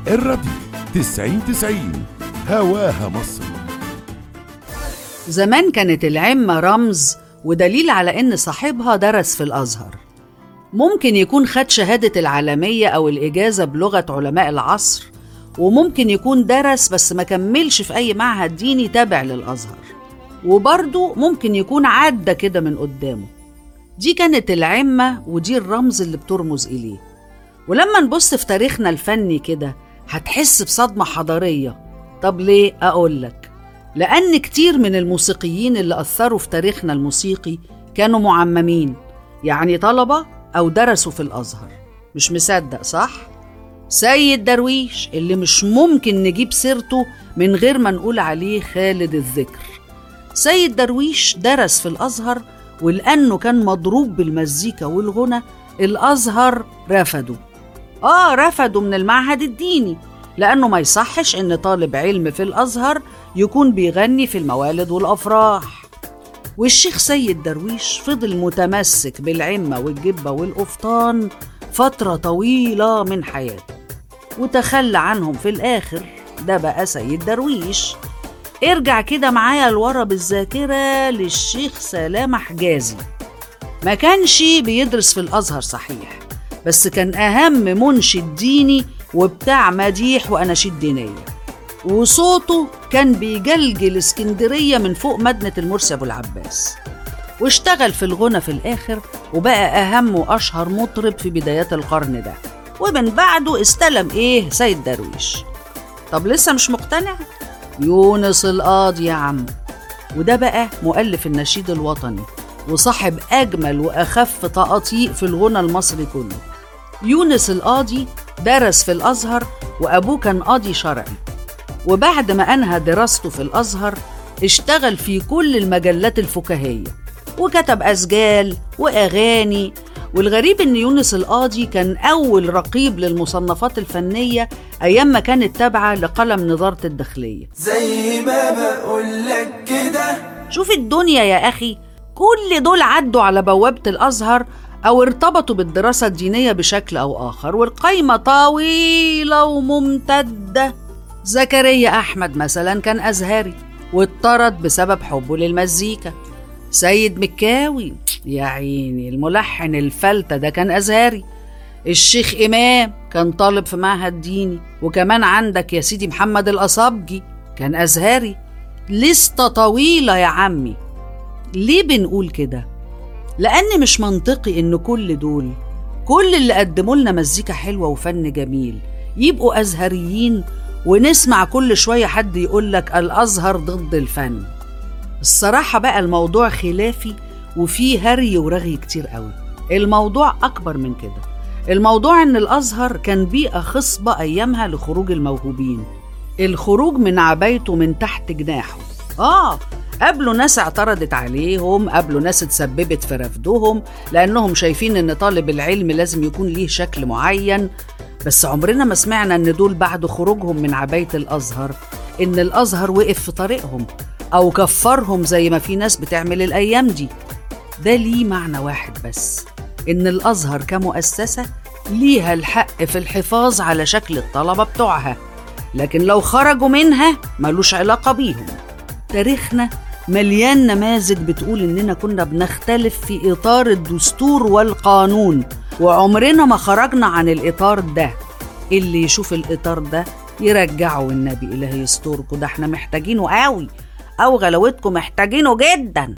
الراديو تسعين تسعين هواها مصر زمان كانت العمة رمز ودليل على إن صاحبها درس في الأزهر ممكن يكون خد شهادة العالمية أو الإجازة بلغة علماء العصر وممكن يكون درس بس ما كملش في أي معهد ديني تابع للأزهر وبرضه ممكن يكون عدى كده من قدامه دي كانت العمة ودي الرمز اللي بترمز إليه ولما نبص في تاريخنا الفني كده هتحس بصدمة حضارية طب ليه أقولك لأن كتير من الموسيقيين اللي أثروا في تاريخنا الموسيقي كانوا معممين يعني طلبة أو درسوا في الأزهر مش مصدق صح؟ سيد درويش اللي مش ممكن نجيب سيرته من غير ما نقول عليه خالد الذكر سيد درويش درس في الأزهر ولأنه كان مضروب بالمزيكا والغنى الأزهر رفضه آه رفضوا من المعهد الديني لأنه ما يصحش إن طالب علم في الأزهر يكون بيغني في الموالد والأفراح والشيخ سيد درويش فضل متمسك بالعمة والجبة والقفطان فترة طويلة من حياته وتخلى عنهم في الآخر ده بقى سيد درويش ارجع كده معايا لورا بالذاكرة للشيخ سلامة حجازي ما كانش بيدرس في الأزهر صحيح بس كان أهم منشد ديني وبتاع مديح وأناشيد دينية وصوته كان بيجلجل اسكندرية من فوق مدنة المرسي أبو العباس واشتغل في الغنى في الآخر وبقى أهم وأشهر مطرب في بدايات القرن ده ومن بعده استلم إيه سيد درويش طب لسه مش مقتنع؟ يونس القاضي يا عم وده بقى مؤلف النشيد الوطني وصاحب أجمل وأخف تقاطيق في الغنى المصري كله يونس القاضي درس في الأزهر وأبوه كان قاضي شرعي وبعد ما أنهى دراسته في الأزهر اشتغل في كل المجلات الفكاهية وكتب أسجال وأغاني والغريب إن يونس القاضي كان أول رقيب للمصنفات الفنية أيام ما كانت تابعة لقلم نظارة الداخلية زي ما بقولك كده شوف الدنيا يا أخي كل دول عدوا على بوابة الأزهر أو ارتبطوا بالدراسة الدينية بشكل أو آخر والقايمة طويلة وممتدة زكريا أحمد مثلا كان أزهري واتطرد بسبب حبه للمزيكا سيد مكاوي يا عيني الملحن الفلتة ده كان أزهري الشيخ إمام كان طالب في معهد ديني وكمان عندك يا سيدي محمد الأصابجي كان أزهري لستة طويلة يا عمي ليه بنقول كده؟ لأن مش منطقي إن كل دول كل اللي قدموا لنا مزيكا حلوة وفن جميل يبقوا أزهريين ونسمع كل شوية حد يقولك الأزهر ضد الفن الصراحة بقى الموضوع خلافي وفيه هري ورغي كتير قوي الموضوع أكبر من كده الموضوع إن الأزهر كان بيئة خصبة أيامها لخروج الموهوبين الخروج من عبايته من تحت جناحه آه قابلوا ناس اعترضت عليهم قابلوا ناس اتسببت في رفضهم لأنهم شايفين إن طالب العلم لازم يكون ليه شكل معين بس عمرنا ما سمعنا إن دول بعد خروجهم من عباية الأزهر إن الأزهر وقف في طريقهم أو كفرهم زي ما في ناس بتعمل الأيام دي ده ليه معنى واحد بس إن الأزهر كمؤسسة ليها الحق في الحفاظ على شكل الطلبة بتوعها لكن لو خرجوا منها ملوش علاقة بيهم تاريخنا مليان نماذج بتقول إننا كنا بنختلف في إطار الدستور والقانون وعمرنا ما خرجنا عن الإطار ده اللي يشوف الإطار ده يرجعه والنبي إلهي يستركوا ده احنا محتاجينه قوي أو غلاوتكم محتاجينه جدا